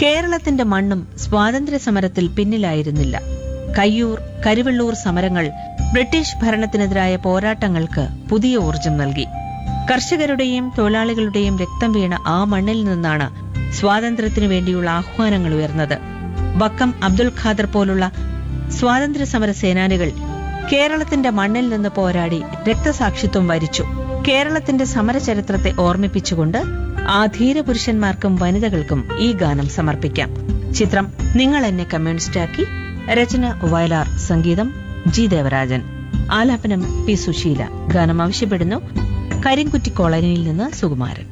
കേരളത്തിന്റെ മണ്ണും സ്വാതന്ത്ര്യ സമരത്തിൽ പിന്നിലായിരുന്നില്ല കയ്യൂർ കരുവള്ളൂർ സമരങ്ങൾ ബ്രിട്ടീഷ് ഭരണത്തിനെതിരായ പോരാട്ടങ്ങൾക്ക് പുതിയ ഊർജം നൽകി കർഷകരുടെയും തൊഴിലാളികളുടെയും രക്തം വീണ ആ മണ്ണിൽ നിന്നാണ് സ്വാതന്ത്ര്യത്തിനു വേണ്ടിയുള്ള ആഹ്വാനങ്ങൾ ഉയർന്നത് വക്കം അബ്ദുൽ ഖാദർ പോലുള്ള സ്വാതന്ത്ര്യ സമര സേനാനികൾ കേരളത്തിന്റെ മണ്ണിൽ നിന്ന് പോരാടി രക്തസാക്ഷിത്വം വരിച്ചു കേരളത്തിന്റെ സമരചരിത്രത്തെ ഓർമ്മിപ്പിച്ചുകൊണ്ട് ആ ധീരപുരുഷന്മാർക്കും വനിതകൾക്കും ഈ ഗാനം സമർപ്പിക്കാം ചിത്രം നിങ്ങൾ എന്നെ കമ്മ്യൂണിസ്റ്റാക്കി രചന വയലാർ സംഗീതം ജി ദേവരാജൻ ആലാപനം പി സുശീല ഗാനം ആവശ്യപ്പെടുന്നു കരിങ്കുറ്റി കോളനിയിൽ നിന്ന് സുകുമാരൻ